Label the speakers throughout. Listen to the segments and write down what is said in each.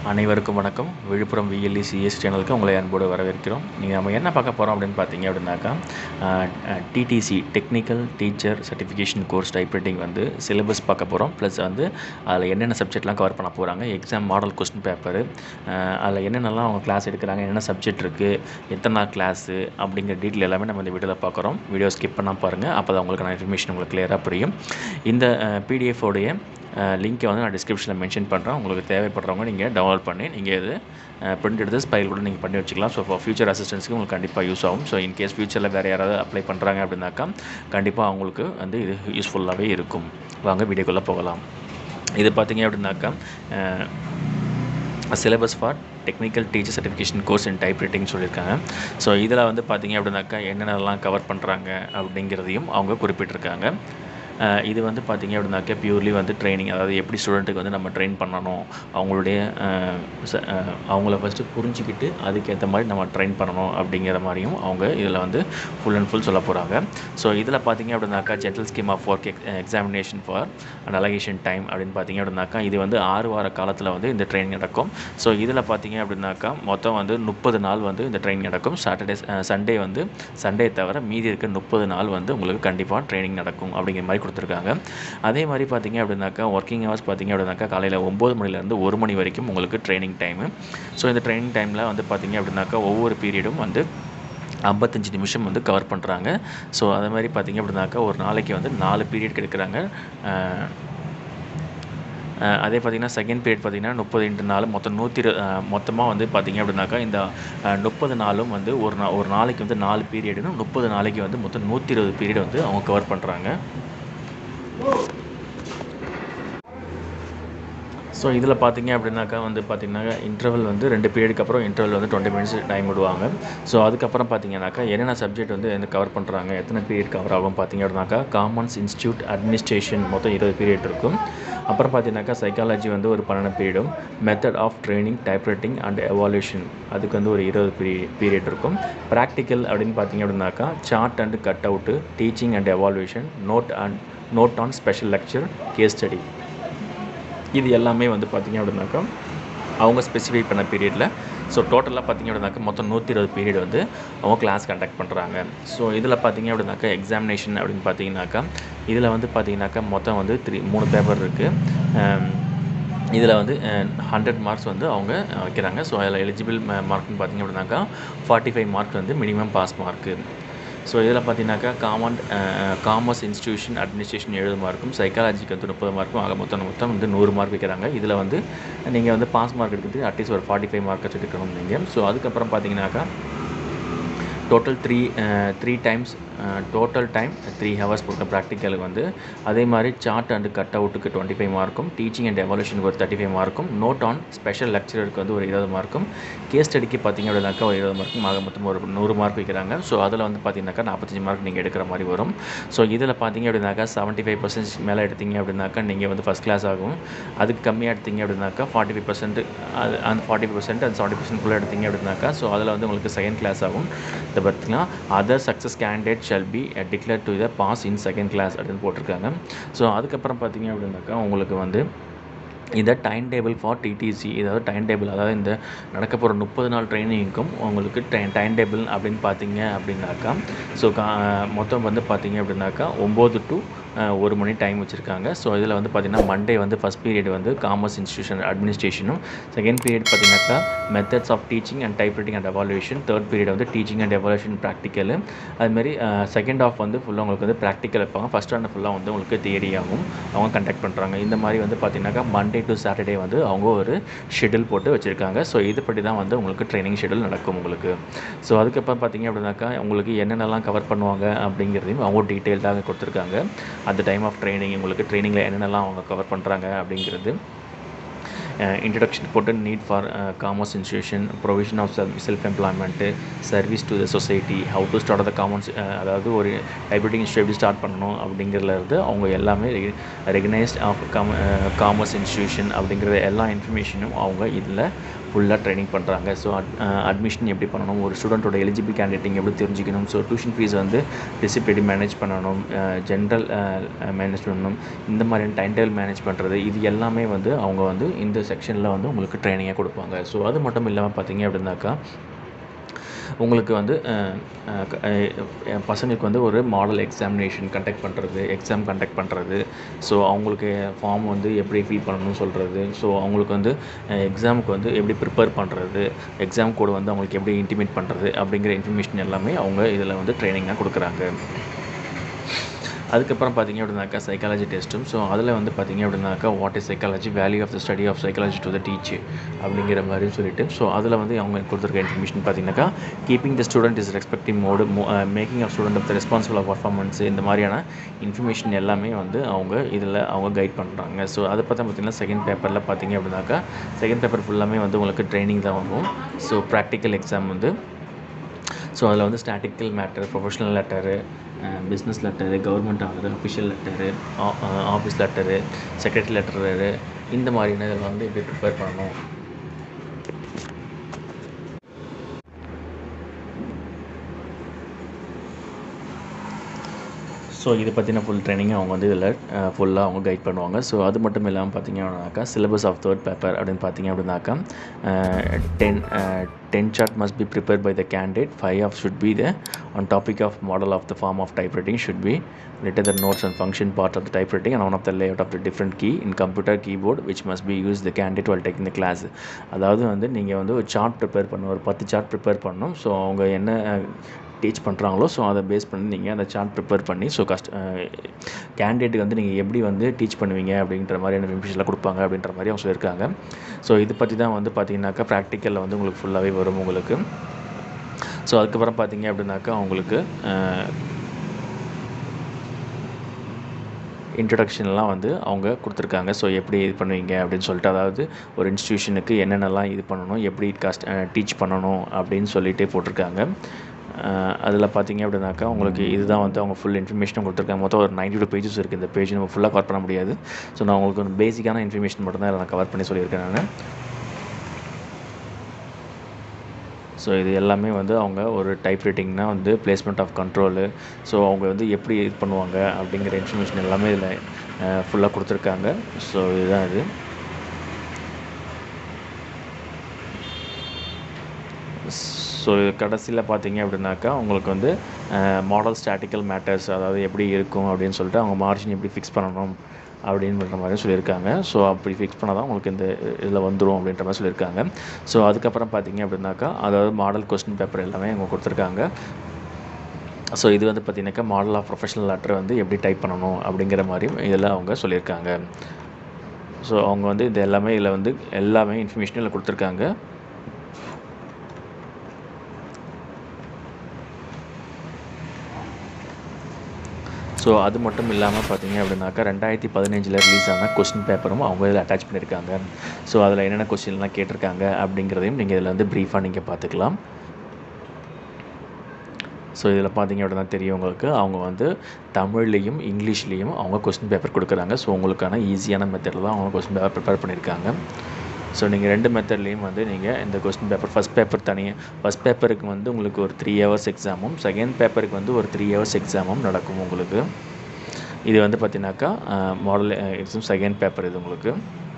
Speaker 1: அனைவருக்கும் வணக்கம் Villupuram VLE CS சேனலுக்கு உங்களை அன்போடு வரவேற்கிறோம் நீங்கள் நம்ம என்ன பார்க்க போகிறோம் அப்படின்னு பார்த்தீங்க அப்படின்னாக்கா TTC technical teacher certification course typewriting வந்து சிலபஸ் பார்க்க போகிறோம் ப்ளஸ் வந்து அதில் என்னென்ன சப்ஜெக்ட்லாம் கவர் பண்ண போகிறாங்க எக்ஸாம் மாடல் கொஸ்டின் பேப்பரு அதில் என்னென்னலாம் அவங்க கிளாஸ் எடுக்கிறாங்க என்னென்ன சப்ஜெக்ட் இருக்குது எத்தனை நாள் கிளாஸு அப்படிங்கிற டீட்டெயில் எல்லாமே நம்ம இந்த வீடியோவில் பார்க்குறோம் வீடியோ ஸ்கிப் பண்ணால் பாருங்கள் அப்போ தான் உங்களுக்கான இன்ஃபர்மேஷன் உங்களுக்கு கிளியராக புரியும் இந்த பிடிஎஃப் உடைய லிங்க்கை வந்து நான் டிஸ்கிரிப்ஷனில் மென்ஷன் பண்ணுறேன் உங்களுக்கு தேவைப்படுறவங்க நீங்கள் டவுன்லோட் பண்ணி நீங்கள் இது பிரிண்ட் எடுத்து ஸ்பைல் கூட நீங்கள் பண்ணி வச்சுக்கலாம் ஸோ ஃபார் ஃபியூச்சர் அசிஸ்டன்ஸ்க்கு உங்களுக்கு கண்டிப்பாக யூஸ் ஆகும் ஸோ இன்கேஸ் ஃபியூச்சரில் வேறு யாராவது அப்ளை பண்ணுறாங்க அப்படின்னாக்கா கண்டிப்பாக அவங்களுக்கு வந்து இது யூஸ்ஃபுல்லாகவே இருக்கும் வாங்க வீடியோக்குள்ளே போகலாம் இது பார்த்தீங்க அப்படின்னாக்கா syllabus for technical teacher certification course in typewriting சொல்லியிருக்காங்க ஸோ இதில் வந்து பார்த்தீங்க அப்படின்னாக்கா என்னென்னலாம் கவர் பண்ணுறாங்க அப்படிங்கிறதையும் அவங்க குறிப்பிட்டிருக்காங்க இது வந்து பார்த்திங்க அப்படின்னாக்கா பியூர்லி வந்து ட்ரைனிங் அதாவது எப்படி ஸ்டூடெண்ட்டுக்கு வந்து நம்ம ட்ரெயின் பண்ணணும் அவங்களுடைய அவங்கள ஃபஸ்ட்டு புரிஞ்சுக்கிட்டு அதுக்கேற்ற மாதிரி நம்ம ட்ரெயின் பண்ணணும் அப்படிங்கிற மாதிரியும் அவங்க இதில் வந்து ஃபுல் அண்ட் ஃபுல் சொல்ல போகிறாங்க ஸோ இதில் பார்த்திங்க அப்படின்னாக்கா general scheme of work examination for allocation time அப்படின்னு பார்த்திங்க அப்படின்னாக்கா இது வந்து ஆறு வார காலத்தில் வந்து இந்த ட்ரைனிங் நடக்கும் ஸோ இதில் பார்த்திங்க அப்படின்னாக்கா மொத்தம் வந்து முப்பது நாள் வந்து இந்த ட்ரைனிங் நடக்கும் சாட்டர்டே சண்டே வந்து சண்டே தவிர மீதி இருக்க முப்பது நாள் வந்து உங்களுக்கு கண்டிப்பாக ட்ரைனிங் நடக்கும் அப்படிங்கிற மாதிரி கொடுத்துருக்காங்க அதே மாதிரி பார்த்தீங்க அப்படின்னாக்கா ஒர்க்கிங் ஹவர்ஸ் பார்த்தீங்க அப்படின்னாக்கா காலையில் ஒம்பது மணிலேருந்து ஒரு மணி வரைக்கும் உங்களுக்கு ட்ரைனிங் டைமு ஸோ இந்த ட்ரைனிங் டைமில் வந்து பார்த்தீங்க அப்படின்னாக்கா ஒவ்வொரு பீரியடும் வந்து ஐம்பத்தஞ்சு நிமிஷம் வந்து கவர் பண்ணுறாங்க ஸோ அதே மாதிரி பார்த்திங்க அப்படின்னாக்கா ஒரு நாளைக்கு வந்து நாலு பீரியட் எடுக்கிறாங்க அதே பார்த்திங்கன்னா செகண்ட் பீரியட் பார்த்திங்கன்னா முப்பது இன்ட்டு நாலு மொத்தம் நூற்றி இரு மொத்தமாக வந்து பார்த்திங்க அப்படின்னாக்கா இந்த முப்பது நாளும் வந்து ஒரு நா ஒரு நாளைக்கு வந்து நாலு பீரியடும் முப்பது நாளைக்கு வந்து மொத்தம் நூற்றி இருபது பீரியட் வந்து அவங்க கவர் பண்ணுறாங்க ஸோ இதில் பார்த்தீங்க அப்படின்னாக்கா வந்து பார்த்திங்கனாக்கா இன்டர்வல் வந்து ரெண்டு பீரியடுக்கு அப்புறம் இன்டர்வல் வந்து டுவெண்ட்டி மினிட்ஸ் டைம் விடுவாங்க ஸோ அதுக்கப்புறம் பார்த்தீங்கன்னாக்கா என்னென்ன சப்ஜெக்ட் வந்து எந்த கவர் பண்ணுறாங்க எத்தனை பீரியட் கவர் ஆகும் பார்த்தீங்க அப்படின்னாக்கா காமன்ஸ் இன்ஸ்டியூட் அட்மினிஸ்ட்ரேஷன் மொத்தம் இருபது பீரியட் இருக்கும் அப்புறம் பார்த்தீங்கன்னாக்கா சைக்காலஜி வந்து ஒரு பன்னெண்டு பீரியடும் method of training typewriting and evaluation அதுக்கு வந்து ஒரு இருபது பீ பீரியட் இருக்கும் ப்ராக்டிக்கல் அப்படின்னு பார்த்தீங்க அப்படின்னாக்கா chart and cut out teaching and evaluation note and note on special lecture case study இது எல்லாமே வந்து பார்த்திங்க அப்படின்னாக்கா அவங்க ஸ்பெசிஃபை பண்ண பீரியடில் ஸோ டோட்டலாக பார்த்திங்க அப்படின்னாக்கா மொத்தம் நூற்றி இருபது பீரியட் வந்து அவங்க கிளாஸ் கண்டக்ட் பண்ணுறாங்க ஸோ இதில் பார்த்திங்க அப்படின்னாக்கா எக்ஸாமினேஷன் அப்படின்னு பார்த்தீங்கன்னாக்கா இதில் வந்து பார்த்திங்கனாக்கா மொத்தம் வந்து த்ரீ மூணு பேப்பர் இருக்குது இதில் வந்து ஹண்ட்ரட் மார்க்ஸ் வந்து அவங்க வைக்கிறாங்க ஸோ அதில் எலிஜிபிள் மார்க்னு பார்த்திங்க அப்படின்னாக்கா ஃபார்ட்டி ஃபைவ் மார்க் வந்து மினிமம் பாஸ் மார்க்கு ஸோ இதில் பார்த்தீங்கன்னாக்கா காமன் காமர்ஸ் இன்ஸ்டியூஷன் அட்மினிஸ்ட்ரேஷன் எழுபது மார்க்கும் சைக்காலஜிக்கு வந்து முப்பது மார்க்கும் ஆக மொத்தம் மொத்தம் வந்து நூறு மார்க் வைக்கிறாங்க இதில் வந்து நீங்கள் வந்து பாஸ் மார்க் எடுக்கிறதுக்கு அட்லீஸ்ட் ஒரு ஃபார்ட்டி ஃபைவ் மார்க் எடுக்கணும் நீங்கள் ஸோ அதுக்கப்புறம் பார்த்தீங்கன்னாக்கா total three three times total time three hours கொடுக்க ப்ராக்டிக்கலுக்கு வந்து அதே மாதிரி சார்ட் அண்ட் கட் அவுட்டுக்கு டுவெண்ட்டி ஃபைவ் மார்க்கும் டீச்சிங் அண்ட் எவல்யூஷனுக்கு ஒரு தேர்ட்டி ஃபைவ் மார்க்கும் நோட் ஆன் ஸ்பெஷல் லெக்சரருக்கு வந்து ஒரு இருபது மார்க்கும் கேஸ் ஸ்டடிக்கு பார்த்தீங்க அப்படின்னாக்கா ஒரு இருபது மார்க்கும் ஆக மொத்தம் ஒரு நூறு மார்க் வைக்கிறாங்க ஸோ அதில் வந்து பார்த்தீங்கன்னாக்கா நாற்பத்தஞ்சு மார்க் நீங்கள் எடுக்கிற மாதிரி வரும் ஸோ இதில் பார்த்தீங்க அப்படின்னாக்கா செவன்ட்டி ஃபைவ் பர்சன்ட் மேலே எடுத்தீங்க அப்படின்னாக்கா நீங்கள் வந்து ஃபஸ்ட் கிளாஸ் ஆகும் அதுக்கு கம்மியாக எடுத்தீங்க அப்படின்னாக்கா ஃபார்ட்டி ஃபைவ் பர்சன்ட் அது அந்த ஃபார்ட்டி ஃபைவ் பர்சன்ட் அந்த செவன்ட்டி பர்சன்ட்குள்ளே எடுத்தீங்க அப்படின்னாக்கா ஸோ அதில் வந்து உங்களுக்கு செகண்ட் கிளாஸ் ஆகும் இதை பார்த்தீங்கன்னா other success candidate shall be declare to the pass in second class அப்படின்னு போட்டிருக்காங்க ஸோ அதுக்கப்புறம் பார்த்தீங்க அப்படின்னாக்கா உங்களுக்கு வந்து இந்த டைம் டேபிள் ஃபார் டிடிசி இதாவது டைம் டேபிள் அதாவது இந்த நடக்க போகிற முப்பது நாள் ட்ரைனிங்க்கும் உங்களுக்கு டைம் டைம் டேபிள் அப்படின்னு பார்த்தீங்க அப்படின்னாக்கா ஸோ கா மொத்தம் வந்து பார்த்தீங்க அப்படின்னாக்கா ஒம்பது டு ஒரு மணி டைம் வச்சுருக்காங்க ஸோ இதில் வந்து பார்த்திங்கன்னா மண்டே வந்து ஃபஸ்ட் பீரியட் வந்து காமர்ஸ் இன்ஸ்டியூஷன் அட்மினிஸ்ட்ரேஷனும் செகண்ட் பீரியட் பார்த்திங்கனாக்கா methods of teaching and typewriting and evaluation third period வந்து டீச்சிங் அண்ட் எவாலுவேஷன் ப்ராக்டிக்கல் அதுமாரி செகண்ட் ஆஃப் வந்து ஃபுல்லாக உங்களுக்கு வந்து ப்ராக்டிக்கல் வைப்பாங்க ஃபஸ்ட் ஆண்ட் ஃபுல்லாக வந்து உங்களுக்கு தியரியாகவும் அவங்க கண்டக்ட் பண்ணுறாங்க இந்த மாதிரி வந்து பார்த்திங்கனாக்கா மண்டே டு சாட்டர்டே வந்து அவங்க ஒரு ஷெடியூல் போட்டு வச்சுருக்காங்க ஸோ இதுபடி தான் வந்து உங்களுக்கு ட்ரைனிங் ஷெடியூல் நடக்கும் உங்களுக்கு ஸோ அதுக்கப்புறம் பார்த்திங்க அப்படின்னாக்கா உங்களுக்கு என்னென்னலாம் கவர் பண்ணுவாங்க அப்படிங்கிறதையும் அவங்க டீட்டெயில்டாக கொடுத்துருக்காங்க அந்த டைம் ஆஃப் ட்ரைனிங் உங்களுக்கு ட்ரைனிங்கில் என்னென்னலாம் அவங்க கவர் பண்ணுறாங்க அப்படிங்கிறது இன்ட்ரடக்ஷன் போட்டு need for commerce institution provision of self self employment service to the society how to start the commerce அதாவது ஒரு டைப்ரைட்டிங் இன்ஸ்டியூட் எப்படி ஸ்டார்ட் பண்ணணும் அப்படிங்கிறதுல இருந்து அவங்க எல்லாமே recognised of com commerce institution அப்படிங்கிற எல்லா இன்ஃபர்மேஷனும் அவங்க இதில் ஃபுல்லாக ட்ரைனிங் பண்ணுறாங்க ஸோ அட்மிஷன் எப்படி பண்ணணும் ஒரு ஸ்டூடெண்ட்டோட எலிஜிபிள் கேண்டிடேட்டிங் எப்படி தெரிஞ்சுக்கணும் ஸோ டியூஷன் ஃபீஸ் வந்து ரிசிப்ட் எப்படி மேனேஜ் பண்ணணும் ஜென்ரல் மேனேஜ் பண்ணணும் இந்த மாதிரியான டைம் டேபிள் மேனேஜ் பண்ணுறது இது எல்லாமே வந்து அவங்க வந்து இந்த செக்ஷனில் வந்து உங்களுக்கு ட்ரைனிங்காக கொடுப்பாங்க ஸோ அது மட்டும் இல்லாமல் பார்த்தீங்க அப்படின்னாக்கா உங்களுக்கு வந்து அஹ், அஹ், க- அஹ், பசங்களுக்கு வந்து ஒரு மாடல் எக்ஸாமினேஷன் கண்டக்ட் பண்ணுறது எக்ஸாம் கண்டக்ட் பண்ணுறது ஸோ அவங்களுக்கு ஃபார்ம் வந்து எப்படி ஃபில் பண்ணணும்னு சொல்கிறது ஸோ அவங்களுக்கு வந்து எக்ஸாமுக்கு வந்து எப்படி ப்ரிப்பேர் பண்ணுறது எக்ஸாம் கோடு வந்து அவங்களுக்கு எப்படி இன்டிமேட் பண்ணுறது அப்படிங்கிற இன்ஃபர்மேஷன் எல்லாமே அவங்க இதில் வந்து ட்ரைனிங்காக கொடுக்குறாங்க அதுக்கப்புறம் பார்த்தீங்க அப்படின்னாக்கா சைக்காலஜி டெஸ்ட்டும் ஸோ அதில் வந்து பார்த்தீங்க அப்படின்னாக்கா what is psychology value of the study of psychology to the teach அப்படிங்கிற மாதிரி சொல்லிட்டு ஸோ அதில் வந்து அவங்க கொடுத்துருக்க இன்ஃபர்மேஷன் பார்த்தீங்கன்னாக்கா keeping the student is respecting mode making of student of the responsible of performance இந்த மாதிரியான இன்ஃபர்மேஷன் எல்லாமே வந்து அவங்க இதில் அவங்க கைட் பண்ணுறாங்க ஸோ அதை பார்த்தா பார்த்தீங்கன்னா செகண்ட் பேப்பரில் பார்த்தீங்க அப்படின்னாக்கா செகண்ட் பேப்பர் ஃபுல்லாமே வந்து உங்களுக்கு ட்ரைனிங் தான் வரும் ஸோ ப்ராக்டிக்கல் எக்ஸாம் வந்து ஸோ அதில் வந்து statistical matter professional letter business letter government order official letter office letter secretary letter இந்த மாதிரியான இதெல்லாம் வந்து எப்படி ப்ரிப்பேர் பண்ணணும் ஸோ இதை பற்றின ஃபுல் ட்ரைனிங் அவங்க வந்து இதில் ஃபுல்லாக அவங்க கைட் பண்ணுவாங்க ஸோ அது மட்டும் இல்லாமல் பார்த்தீங்க அப்படின்னாக்கா சிலபஸ் ஆஃப் தேர்ட் பேப்பர் அப்படின்னு பார்த்தீங்க அப்படின்னாக்கா ten ten chart must be prepare by the candidate five of should be the on topic of model of the form of typewriting should be written the notes and function part of the typewriting and one of the layout of the different key in computer keyboard which must be used the candidate while taking the class அதாவது வந்து நீங்கள் வந்து ஒரு chart prepare பண்ணணும் ஒரு பத்து chart prepare பண்ணணும் so அவங்க என்ன டீச் பண்ணுறாங்களோ ஸோ அதை பேஸ் பண்ணி நீங்கள் அந்த சார்ட் ப்ரிப்பேர் பண்ணி ஸோ கஸ்ட் கேண்டிடேட்டுக்கு வந்து நீங்கள் எப்படி வந்து டீச் பண்ணுவீங்க அப்படின்ற மாதிரியான இன்ஃபர்மேஷன்லாம் கொடுப்பாங்க அப்படின்ற மாதிரி அவங்க சொல்லியிருக்காங்க ஸோ இது பற்றி தான் வந்து பார்த்தீங்கன்னாக்கா ப்ராக்டிக்கலில் வந்து உங்களுக்கு ஃபுல்லாகவே வரும் உங்களுக்கு ஸோ அதுக்கப்புறம் பார்த்தீங்க அப்படின்னாக்கா உங்களுக்கு இன்ட்ரடக்ஷன்லாம் வந்து அவங்க கொடுத்துருக்காங்க ஸோ எப்படி இது பண்ணுவீங்க அப்படின்னு சொல்லிட்டு அதாவது ஒரு இன்ஸ்டியூஷனுக்கு என்னென்னலாம் இது பண்ணணும் எப்படி கஸ்ட் டீச் பண்ணணும் அப்படின்னு சொல்லிட்டு போட்டிருக்காங்க அதில் பார்த்தீங்க அப்படின்னாக்கா உங்களுக்கு இதுதான் வந்து அவங்க ஃபுல் இன்ஃபர்மேஷன் கொடுத்துருக்காங்க மொத்தம் ஒரு நைன்டி டூ பேஜஸ் இருக்குது இந்த பேஜ் நம்ம ஃபுல்லாக கவர் பண்ண முடியாது ஸோ நான் உங்களுக்கு ஒரு பேசிக்கான இன்ஃபர்மேஷன் மட்டும்தான் இதில் நான் கவர் பண்ணி சொல்லியிருக்கேன் நான் ஸோ இது எல்லாமே வந்து அவங்க ஒரு டைப் ரைட்டிங்னா வந்து பிளேஸ்மெண்ட் ஆஃப் கண்ட்ரோலு ஸோ அவங்க வந்து எப்படி இது பண்ணுவாங்க அப்படிங்கிற இன்ஃபர்மேஷன் எல்லாமே இதில் ஃபுல்லாக கொடுத்துருக்காங்க ஸோ இதுதான் இது ஸோ கடைசியில் பார்த்தீங்க அப்படின்னாக்கா உங்களுக்கு வந்து மாடல் ஸ்டாட்டிக்கல் மேட்டர்ஸ் அதாவது எப்படி இருக்கும் அப்படின்னு சொல்லிட்டு அவங்க மார்ஜின் எப்படி ஃபிக்ஸ் பண்ணணும் அப்படின்ற மாதிரி சொல்லியிருக்காங்க ஸோ அப்படி ஃபிக்ஸ் பண்ணால் தான் உங்களுக்கு இந்த இதில் வந்துடும் அப்படின்ற மாதிரி சொல்லியிருக்காங்க ஸோ அதுக்கப்புறம் பார்த்தீங்க அப்படின்னாக்கா அதாவது மாடல் கொஸ்டின் பேப்பர் எல்லாமே அவங்க கொடுத்துருக்காங்க ஸோ இது வந்து பார்த்தீங்கன்னாக்கா மாடல் ஆஃப் ப்ரொஃபஷனல் லெட்டர் வந்து எப்படி டைப் பண்ணணும் அப்படிங்கிற மாதிரி இதில் அவங்க சொல்லியிருக்காங்க ஸோ அவங்க வந்து இது எல்லாமே இதில் வந்து எல்லாமே இன்ஃபர்மேஷன் இதில் கொடுத்துருக்காங்க ஸோ அது மட்டும் இல்லாமல் பார்த்தீங்க அப்படின்னாக்கா ரெண்டாயிரத்தி பதினஞ்சில் ரிலீஸ் ஆன கொஸ்டின் பேப்பரும் அவங்க இதில் அட்டாச் பண்ணியிருக்காங்க ஸோ அதில் என்னென்ன கொஸ்டின்லாம் கேட்டிருக்காங்க அப்படிங்கிறதையும் நீங்கள் இதில் வந்து ப்ரீஃபாக நீங்கள் பார்த்துக்கலாம் ஸோ இதில் பார்த்தீங்க அப்படின்னா தெரியும் உங்களுக்கு அவங்க வந்து தமிழ்லேயும் இங்கிலீஷ்லேயும் அவங்க கொஸ்டின் பேப்பர் கொடுக்குறாங்க ஸோ உங்களுக்கான ஈஸியான மெத்தடில் தான் அவங்க கொஸ்டின் பேப்பர் ப்ரிப்பேர் பண்ணியிருக்காங்க ஸோ நீங்கள் ரெண்டு மெத்தட்லேயும் வந்து நீங்கள் இந்த கொஸ்டின் பேப்பர் ஃபஸ்ட் பேப்பர் தனியாக ஃபஸ்ட் பேப்பருக்கு வந்து உங்களுக்கு ஒரு த்ரீ ஹவர்ஸ் எக்ஸாமும் செகண்ட் பேப்பருக்கு வந்து ஒரு த்ரீ ஹவர்ஸ் எக்ஸாமும் நடக்கும் உங்களுக்கு இது வந்து பார்த்தீங்கன்னாக்கா மாடல் எக்ஸாம் செகண்ட் பேப்பர் இது உங்களுக்கு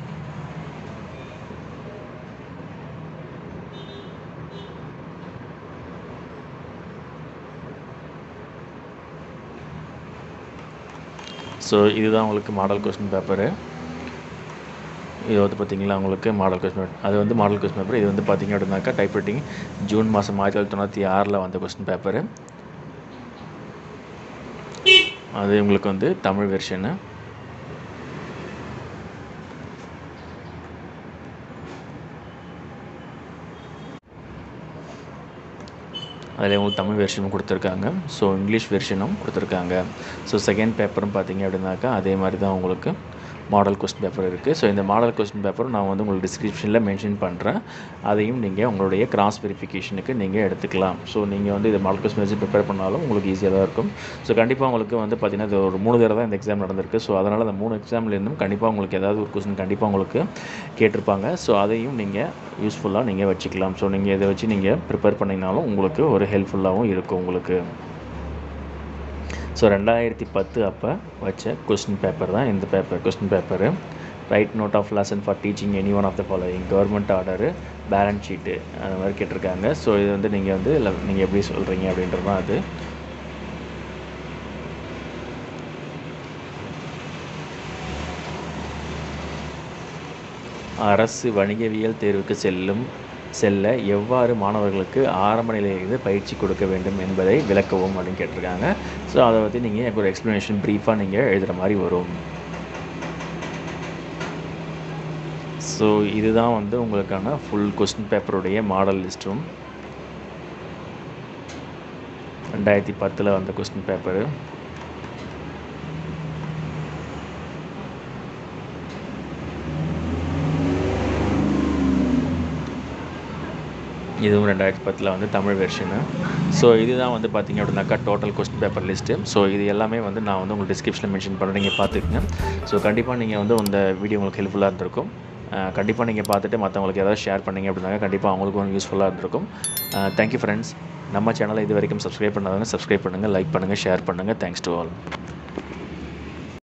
Speaker 1: ஸோ இதுதான் உங்களுக்கு மாடல் கொஸ்டின் பேப்பரு இது வந்து பார்த்தீங்களா உங்களுக்கு மாடல் கொஸ்டின் பேப்பர் அது வந்து மாடல் கொஸ்டின் பேப்பர் இது வந்து பார்த்தீங்க அப்படின்னாக்கா டைப் ரைட்டிங் ஜூன் மாதம் ஆயிரத்தி தொள்ளாயிரத்தி தொண்ணூற்றி ஆறில் வந்த கொஸ்டின் பேப்பரு அது உங்களுக்கு வந்து தமிழ் வெர்ஷனு அதில் உங்களுக்கு தமிழ் வெர்ஷனும் கொடுத்துருக்காங்க ஸோ இங்கிலீஷ் வெர்ஷனும் கொடுத்துருக்காங்க ஸோ செகண்ட் பேப்பரும் பார்த்தீங்க அப்படின்னாக்கா அதே மாதிரி தான் உங்களுக்கு மாடல் கொஸ்டின் பேப்பர் இருக்குது ஸோ இந்த மாடல் கொஸ்டின் பேப்பர் நான் வந்து உங்களுக்கு டிஸ்கிரிப்ஷனில் மென்ஷன் பண்ணுறேன் அதையும் நீங்கள் உங்களுடைய கிராஸ் வெரிஃபிகேஷனுக்கு நீங்கள் எடுத்துக்கலாம் ஸோ நீங்கள் வந்து இது மாடல் கொஸ்டின் வச்சு ப்ரிப்பேர் பண்ணாலும் உங்களுக்கு ஈஸியாக தான் இருக்கும் ஸோ கண்டிப்பாக உங்களுக்கு வந்து பார்த்திங்கன்னா இது ஒரு மூணு தடவை தான் இந்த எக்ஸாம் நடந்திருக்கு ஸோ அதனால் அந்த மூணு எக்ஸாம்லேருந்தும் கண்டிப்பாக உங்களுக்கு ஏதாவது ஒரு கொஸ்டின் கண்டிப்பாக உங்களுக்கு கேட்டிருப்பாங்க ஸோ அதையும் நீங்கள் யூஸ்ஃபுல்லாக நீங்கள் வச்சுக்கலாம் ஸோ நீங்கள் இதை வச்சு நீங்கள் ப்ரிப்பேர் பண்ணிங்கனாலும் உங்களுக்கு ஒரு ஹெல்ப்ஃபுல்லாகவும் இருக்கும் உங்களுக்கு ஸோ ரெண்டாயிரத்தி பத்து அப்போ வச்ச கொஸ்டின் பேப்பர் தான் இந்த paper question paper right note of lesson for teaching any one of the following government order balance sheet அந்த மாதிரி கேட்டிருக்காங்க ஸோ இது வந்து நீங்கள் வந்து இல்லை நீங்கள் எப்படி சொல்கிறீங்க அப்படின்றது தான் அது அரசு வணிகவியல் தேர்வுக்கு செல்லும் செல்ல எவ்வாறு மாணவர்களுக்கு ஆரம்ப நிலையிலிருந்து பயிற்சி கொடுக்க வேண்டும் என்பதை விளக்கவும் அப்படின்னு கேட்டிருக்காங்க ஸோ அதை பற்றி நீங்கள் எனக்கு ஒரு எக்ஸ்ப்ளனேஷன் ப்ரீஃபாக நீங்கள் எழுதுகிற மாதிரி வரும் ஸோ இதுதான் வந்து உங்களுக்கான ஃபுல் கொஸ்டின் பேப்பருடைய மாடல் லிஸ்ட்டும் ரெண்டாயிரத்தி பத்தில் வந்த கொஸ்டின் பேப்பரு இதுவும் ரெண்டாயிரத்தி பத்தில் வந்து தமிழ் வெர்ஷனு ஸோ இதுதான் வந்து பார்த்திங்க அப்படின்னாக்கா total question paper list so இது எல்லாமே வந்து நான் வந்து உங்களுக்கு டிஸ்கிரிப்ஷனில் மென்ஷன் பண்ணுறேன் நீங்கள் பார்த்துக்குங்க ஸோ கண்டிப்பாக நீங்கள் வந்து இந்த வீடியோ உங்களுக்கு ஹெல்ப்ஃபுல்லாக இருந்திருக்கும் கண்டிப்பாக நீங்கள் பார்த்துட்டு மற்றவங்களுக்கு ஏதாவது ஷேர் பண்ணிங்க அப்படின்னாக்க கண்டிப்பாக அவங்களுக்கும் யூஸ்ஃபுல்லாக இருந்திருக்கும் தேங்க்யூ ஃப்ரெண்ட்ஸ் நம்ம சேனலை இது வரைக்கும் சப்ஸ்கிரைப் பண்ணாதவங்க சப்ஸ்கிரைப் பண்ணுங்கள் லைக் பண்ணுங்கள் ஷேர் பண்ணுங்கள் தேங்க்ஸ் டு ஆல்